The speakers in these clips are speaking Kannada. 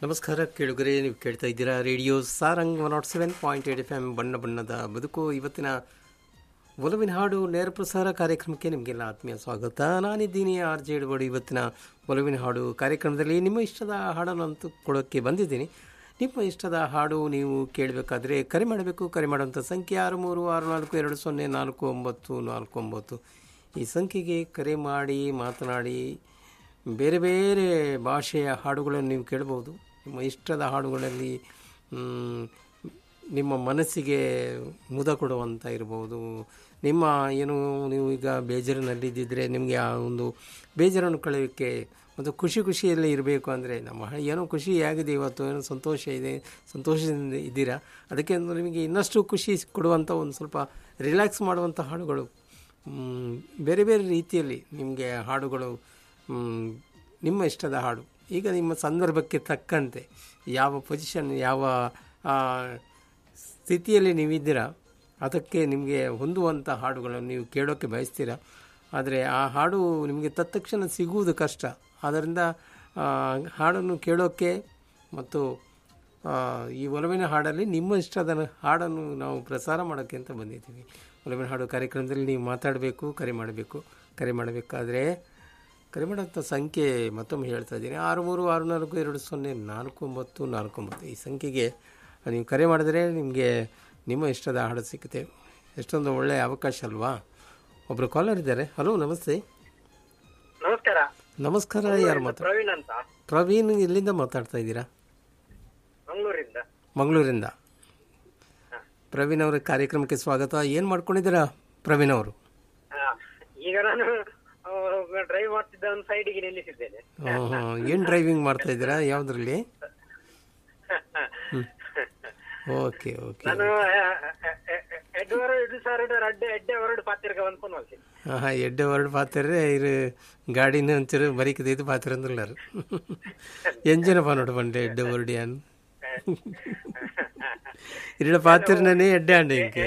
ನಮಸ್ಕಾರ ಕೇಳುಗರೆ ನೀವು ಕೇಳ್ತಾ ಇದ್ದೀರಾ radio Sarang one nought seven point eight F M ಬಣ್ಣ ಬಣ್ಣದ ಬದುಕು ಇವತ್ತಿನ ಒಲವಿನ ಹಾಡು ನೇರ ಪ್ರಸಾರ ಕಾರ್ಯಕ್ರಮಕ್ಕೆ ನಿಮಗೆಲ್ಲ ಆತ್ಮೀಯ ಸ್ವಾಗತ ನಾನಿದ್ದೀನಿ ಆರ್ ಜೆ ಎಡ್ಬಡಿ ಇವತ್ತಿನ ಒಲವಿನ ಹಾಡು ಕಾರ್ಯಕ್ರಮದಲ್ಲಿ ನಿಮ್ಮ ಇಷ್ಟದ ಹಾಡನ್ನು ಅಂತೂ ಕೊಡೋಕ್ಕೆ ಬಂದಿದ್ದೀನಿ ನಿಮ್ಮ ಇಷ್ಟದ ಹಾಡು ನೀವು ಕೇಳಬೇಕಾದ್ರೆ ಕರೆ ಮಾಡಬೇಕು ಕರೆ ಮಾಡುವಂಥ ಸಂಖ್ಯೆ ಆರು ಮೂರು ಆರು ನಾಲ್ಕು ಎರಡು ಸೊನ್ನೆ ನಾಲ್ಕು ಒಂಬತ್ತು ನಾಲ್ಕು ಒಂಬತ್ತು ಈ ಸಂಖ್ಯೆಗೆ ಕರೆ ಮಾಡಿ ಮಾತನಾಡಿ ಬೇರೆ ಬೇರೆ ಭಾಷೆಯ ಹಾಡುಗಳನ್ನು ನೀವು ಕೇಳ್ಬೋದು ನಿಮ್ಮ ಇಷ್ಟದ ಹಾಡುಗಳಲ್ಲಿ ಮ್, ನಿಮ್ಮ ಮನಸ್ಸಿಗೆ ಮುದ ಕೊಡುವಂಥ ಇರ್ಬೋದು ನಿಮ್ಮ ಏನು ನೀವು ಈಗ ಬೇಜಾರಿನಲ್ಲಿದ್ದಿದ್ರೆ ನಿಮಗೆ ಆ ಒಂದು ಬೇಜಾರನ್ನು ಕಳೆಯೋಕ್ಕೆ ಮತ್ತು ಖುಷಿ ಖುಷಿಯಲ್ಲಿ ಇರಬೇಕು ಅಂದರೆ ನಮ್ಮ ಹ- ಏನೋ ಖುಷಿ ಆಗಿದೆ ಇವತ್ತು ಏನೋ ಸಂತೋಷ ಇದೆ ಸಂತೋಷದಿಂದ ಇದ್ದೀರಾ ಅದಕ್ಕೆ ಒಂದು ನಿಮಗೆ ಇನ್ನಷ್ಟು ಖುಷಿ ಕೊಡುವಂಥ ಒಂದು ಸ್ವಲ್ಪ ರಿಲ್ಯಾಕ್ಸ್ ಮಾಡುವಂಥ ಹಾಡುಗಳು ಮ್, ಬೇರೆ ಬೇರೆ ರೀತಿಯಲ್ಲಿ ನಿಮಗೆ ಹಾಡುಗಳು ಮ್, ನಿಮ್ಮ ಇಷ್ಟದ ಹಾಡು ಈಗ ನಿಮ್ಮ ಸಂದರ್ಭಕ್ಕೆ ತಕ್ಕಂತೆ ಯಾವ ಪೊಸಿಷನ್ ಯಾವ ಆ, ಸ್ಥಿತಿಯಲ್ಲಿ ನೀವಿದ್ದೀರಾ ಅದಕ್ಕೆ ನಿಮಗೆ ಹೊಂದುವಂಥ ಹಾಡುಗಳನ್ನು ನೀವು ಕೇಳೋಕ್ಕೆ ಬಯಸ್ತೀರಾ ಆದರೆ ಆ ಹಾಡು ನಿಮಗೆ ತತ್ಕ್ಷಣ ಸಿಗುವುದು ಕಷ್ಟ ಆದ್ದರಿಂದ ಆ, ಹಾಡನ್ನು ಕೇಳೋಕ್ಕೆ ಮತ್ತು ಆ, ಈ ಒಲವಿನ ಹಾಡಲ್ಲಿ ನಿಮ್ಮ ಇಷ್ಟದ ಹಾಡನ್ನು ನಾವು ಪ್ರಸಾರ ಮಾಡೋಕ್ಕೆ ಅಂತ ಬಂದಿದ್ದೀವಿ ಒಲವಿನ ಹಾಡು ಕಾರ್ಯಕ್ರಮದಲ್ಲಿ ನೀವು ಮಾತಾಡಬೇಕು ಕರೆ ಮಾಡಬೇಕು ಕರೆ ಮಾಡಬೇಕಾದ್ರೆ ಕರೆ ಮಾಡೋಂಥ ಸಂಖ್ಯೆ ಮತ್ತೊಮ್ಮೆ ಹೇಳ್ತಾ ಇದ್ದೀನಿ ಆರು ಮೂರು ಆರು ನಾಲ್ಕು ಎರಡು ಸೊನ್ನೆ ನಾಲ್ಕು ಒಂಬತ್ತು ನಾಲ್ಕು ಒಂಬತ್ತು ಈ ಸಂಖ್ಯೆಗೆ ನೀವು ಕರೆ ಮಾಡಿದರೆ ನಿಮಗೆ ನಿಮ್ಮ ಇಷ್ಟದ ಹಾಡು ಸಿಗುತ್ತೆ ಎಷ್ಟೊಂದು ಒಳ್ಳೆಯ ಅವಕಾಶ ಅಲ್ವಾ ಒಬ್ಬರು ಕಾಲರ್ ಇದ್ದಾರೆ ಹಲೋ ನಮಸ್ತೆ ನಮಸ್ಕಾರ ನಮಸ್ಕಾರ ಯಾರು ಮಾತಾಡ ಪ್ರವೀಣ್ ಅಂತ ಪ್ರವೀಣ್ ಎಲ್ಲಿಂದ ಮಾತಾಡ್ತಾ ಇದ್ದೀರಾ ಮಂಗಳೂರಿಂದ ಮಂಗಳೂರಿಂದ ಪ್ರವೀಣ್ ಅವರ ಕಾರ್ಯಕ್ರಮಕ್ಕೆ ಸ್ವಾಗತ ಏನು ಮಾಡ್ಕೊಂಡಿದ್ದೀರಾ ಪ್ರವೀಣ್ ಅವರು ಆ, ಈಗ ನಾನು ಡ್ರೈವ್ ಮಾಡ್ತಿದ್ದ ಒಂದು ಸೈಡಿಗೆ ನಿಲ್ಲಿಸಿದ್ದೇನೆ ಏನು ಡ್ರೈವಿಂಗ್ ಮಾಡ್ತಾ ಇದ್ದೀರಾ ಯಾವುದ್ರಲ್ಲಿ ಓಕೆ ಓಕೆ ನಾನು ಎಡ್ವರ್ಡ್ ಎಡು ಸಾವಿರದ ಅಡ್ಡೆ ಎಡ್ಡೆ ಹೊರಡು ಪಾತಿರ್ಗ ಅನ್ಕೊಂಡು ಹೋಗ್ತೀನಿ ಆಹಾ ಎಡ್ಡೆ ಹೊರಡು ಪಾತಿರ್ರೆ ಇರು ಗಾಡಿನ ಒಂಚೂರು ಬರೀಕದೈದು ಪಾತಿರ ಅಂದ್ರಲ್ಲಾರು ಎಂಜಿನಪ್ಪ ನೋಡು ಬಂಡೆ ಎಡ್ಡೆ ಹೊರಡಿ ಅನ್ ಇರಡ ಪಾತಿರ್ನೇ ಎಡ್ಡೆ ಅಂಡೆ ಇಂಕೆ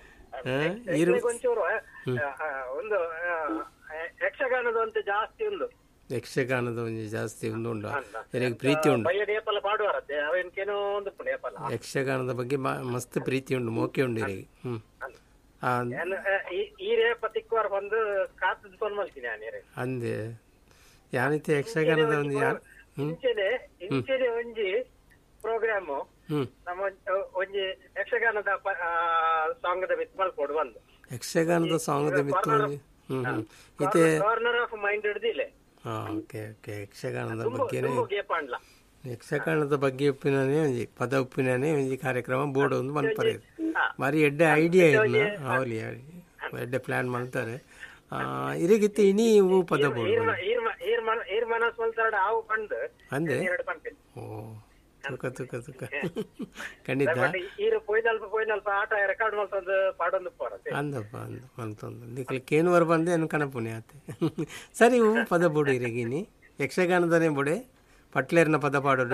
ಇರು ಒಂಚೂರು ಆ, ಆ, ಒಂದು ಆ, ಯಕ್ಷಗಾನದ ಅಂತ ಜಾಸ್ತಿ ಒಂದು ಯಕ್ಷಗಾನದ ಒಂದು ಜಾಸ್ತಿ ಒಂದು ಉಂಡು ನನಗೆ ಪ್ರೀತಿ ಉಂಡು ಬಯ್ಯದ ಏಪಲ ಪಾಡುವಾರತ್ತೆ ಅವೇನ್ಕೇನೋ ಒಂದು ಪುಣ್ಯ ಏಪಲ ಯಕ್ಷಗಾನದ ಬಗ್ಗೆ ಮ- ಮಸ್ತ್ ಪ್ರೀತಿ ಉಂಡು ಮೋಕೆ ಉಂಡು ಇರಿಗೆ ಹ್ಞೂ ಆ, ಏನ್, ಆ, ಈ- ಈ ರೇಪ ತಿಕ್ಕುವಾರ ಬಂದು ಕಾತದ ಫೋನ್ ಮಾಡ್ತೀನಿ ನಾನು ಅಂದೆ ಯಾನೈತೆ ಯಕ್ಷಗಾನದ ಒಂದು ಯಾರು ಹ್ಞೂ ಇಂಚೆನೆ ಇಂಚೆನೆ ಒಂಜಿ ಪ್ರೋಗ್ರಾಮು ಹ್ಞೂ ನಮ್ಮ ಒಂಜಿ- ಒಂಜಿ ಯಕ್ಷಗಾನದ ಸಾಂಗದ ಮಿತ್ ಮಲ್ಪೊಡು ಬಂದು ಯಕ್ಷಗಾನದ ಸಾಂಗದ ಮಿತ್ತು ಹ್ಞೂ ಹ್ಞೂ ಇತೆ ಕಾರ್ನರ್ ಆಫ್ ಮೈಂಡ್ ಹಿಡ್ದಿಲ್ಲ ಹಾಂ ಓಕೆ ಓಕೆ ಯಕ್ಷಗಾನದ ಬಗ್ಗೆನೇ ತುಂಬ ಗೇಪಾಂಡ್ಲ ಯಕ್ಷಗಾನದ ಬಗ್ಗೆ ಉಪ್ಪಿನೇ ಒಂಜಿ ಪದ ಉಪ್ಪಿನೇ ಒಂಜಿ ಕಾರ್ಯಕ್ರಮ ಬೋರ್ಡ್ ಒಂದು ಮನ್ಪರೆ ಮಾರಿ ಎಡ್ಡೆ ಐಡಿಯಾ ಇರ್ನ ಅವಲಿ ಎಡ್ಡೆ ಪ್ಲಾನ್ ಮಾಡ್ತಾರೆ ಆ, ಇರಿಗಿತ್ತು ಇನಿ ಇವು ಪದ ಬೋರ್ಡ್ ಈರ್ ಈರ್ ಈರ್ ಮನ ಈರ್ ಮನಸ್ ಮಲ್ತಾಡ ಆವು ಬಂದು ಅಂದೆ ಎರಡು ಪಂಪೆ ಓ ತುಕ ತುಕ ತುಕ ಖಂಡಿತ ಈರು ಪೊಯ್ದಲ್ಪ ಪೊಯ್ದಲ್ಪ ಆಟ ರೆಕಾರ್ಡ್ ಮಲ್ತೊಂದು ಪಾಡೊಂದು ಪೋರತ್ತೆ ಅಂದಪ್ಪ ಅಂದ ಅಂತಂದು ನಿಖಲ್ ಕೇನುವರ್ ಬಂದೆ ಅನ್ ಕಣಪುಣಿ ಆತೆ ಸರಿ ಹೂ ಪದ ಬೋಡು ಇರಗಿನಿ ಯಕ್ಷಗಾನದನೇ ಬೋಡೆ ಪಟ್ಲೇರ್ನ ಪದ ಪಾಡೋಡು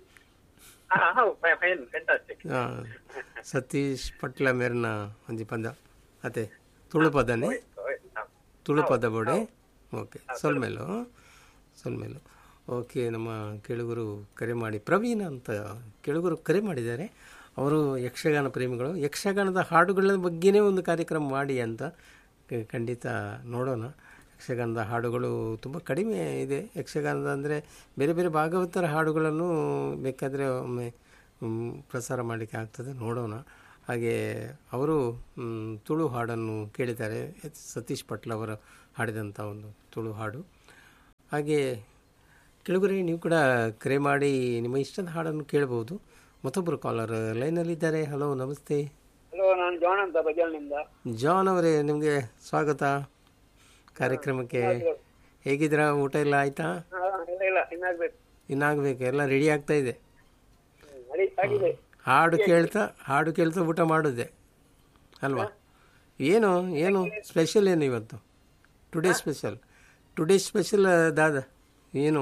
ಹೌದು ಫೈನ್ ಫ್ಯಾಂಟಾಸ್ಟಿಕ್ ಆ, ಸತೀಶ್ ಪಟ್ಲ ಮೇರ್ನ ಒಂಜಿ ಪದ ಅತೆ ತುಳು ಪದನೇ ತುಳು ಪದ ಬೋಡೆ ಓಕೆ ಸೊಲ್ಮೇಲು ಸೊಲ್ಮೇಲು ಓಕೆ ನಮ್ಮ ಕೆಳಗರು ಕರೆ ಮಾಡಿ ಪ್ರವೀಣ್ ಅಂತ ಕೆಳಗರು ಕರೆ ಮಾಡಿದ್ದಾರೆ ಅವರು ಯಕ್ಷಗಾನ ಪ್ರೇಮಿಗಳು ಯಕ್ಷಗಾನದ ಹಾಡುಗಳ ಬಗ್ಗೆನೇ ಒಂದು ಕಾರ್ಯಕ್ರಮ ಮಾಡಿ ಅಂತ ಕ- ಖಂಡಿತ ನೋಡೋಣ ಯಕ್ಷಗಾನದ ಹಾಡುಗಳು ತುಂಬ ಕಡಿಮೆ ಇದೆ ಯಕ್ಷಗಾನದ ಅಂದರೆ ಬೇರೆ ಬೇರೆ ಭಾಗವತರ ಹಾಡುಗಳನ್ನು ಬೇಕಾದರೆ ಒಮ್ಮೆ ಮ್, ಪ್ರಸಾರ ಮಾಡಲಿಕ್ಕೆ ಆಗ್ತದೆ ನೋಡೋಣ ಹಾಗೆ ಅವರು ಮ್, ತುಳು ಹಾಡನ್ನು ಕೇಳಿದ್ದಾರೆ ಎಚ್ ಸತೀಶ್ ಪಟ್ಲ ಅವರು ಹಾಡಿದಂಥ ಒಂದು ತುಳು ಹಾಡು ಹಾಗೆ ಕೆಳಗರೆ ನೀವು ಕೂಡ ಕರೆ ಮಾಡಿ ನಿಮ್ಮ ಇಷ್ಟದ ಹಾಡನ್ನು ಕೇಳಬಹುದು ಮತ್ತೊಬ್ಬರು ಕಾಲರ್ ಲೈನಲ್ಲಿದ್ದಾರೆ ಹಲೋ ನಮಸ್ತೆ ಹಲೋ ನಾನು ಜಾನ್ ಅಂತ ಬಜಾಲ್ನಿಂದ ಜಾನ್ ಅವರೇ ನಿಮಗೆ ಸ್ವಾಗತ ಕಾರ್ಯಕ್ರಮಕ್ಕೆ ಹೇಗಿದ್ದೀರಾ ಊಟ ಎಲ್ಲ ಆಯ್ತಾ ಇಲ್ಲ ಇಲ್ಲ ಇನ್ನಾಗ್ಬೇಕು ಇನ್ನಾಗಬೇಕು ಎಲ್ಲ ರೆಡಿ ಆಗ್ತಾ ಇದೆ ಅಡಿ ಆಗಿದೆ ಹಾಡು ಕೇಳ್ತಾ ಹಾಡು ಕೇಳ್ತಾ ಊಟ ಮಾಡೋದೆ ಅಲ್ವಾ ಏನು ಏನು ಸ್ಪೆಷಲ್ ಏನು ಇವತ್ತು ಟುಡೇ ಸ್ಪೆಷಲ್ ಟುಡೇ ಸ್ಪೆಷಲ್ ದಾದ ಏನು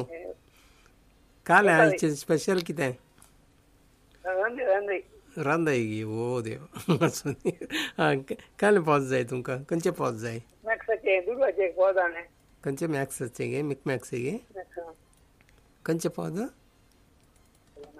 ಕಾಲ ಆಯ್ತು ಸ್ಪೆಷಲ್ ಕಿತೆ ರಂದಿ ರಂದಿ रांदा येगी ओ देव हां काल पावस जाय तुमकां खंयचे पावस जाय मॅक्साचे दुर्गाचे पोदाणे खंयचे मॅक्साचे गे मिक मॅक्स गे खंयचे पावस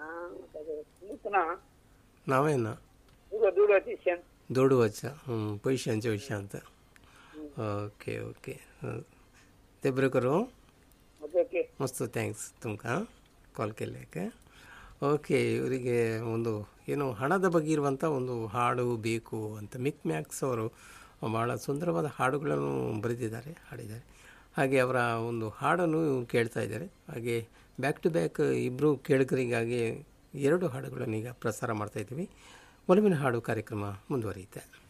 ಪುತ್ತನ ನಾವೇನ ದೂರ ದೂರ ಅತಿಶನ್ दौड़ू अच्छा हम्म, पैशांचे विषयांत ओके ओके ते बरें करूं ಅದಕ್ಕೆ ಮಸ್ತ್ ಥ್ಯಾಂಕ್ಸ್ ತುಮಕ ಕಾಲ್ ಕೇಳಕ್ಕೆ ಓಕೆ ಇವರಿಗೆ ಒಂದು ಏನು ಹಣದ ಬಗ್ಗೆ ಇರುವಂಥ ಒಂದು ಹಾಡು ಬೇಕು ಅಂತ ಮಿಕ್ ಮ್ಯಾಕ್ಸ್ ಅವರು ಭಾಳ ಸುಂದರವಾದ ಹಾಡುಗಳನ್ನು ಬರೆದಿದ್ದಾರೆ ಹಾಡಿದ್ದಾರೆ ಹಾಗೆ ಅವರ ಒಂದು ಹಾಡನ್ನು ಕೇಳ್ತಾ ಇದ್ದಾರೆ ಹಾಗೆ ಬ್ಯಾಕ್ ಟು ಬ್ಯಾಕ್ ಇಬ್ಬರು ಕೇಳುಗರಿಗಾಗಿ ಎರಡು ಹಾಡುಗಳನ್ನು ಈಗ ಪ್ರಸಾರ ಮಾಡ್ತಾ ಇದ್ದೀವಿ ಒಲವಿನ ಹಾಡು ಕಾರ್ಯಕ್ರಮ ಮುಂದುವರಿಯುತ್ತೆ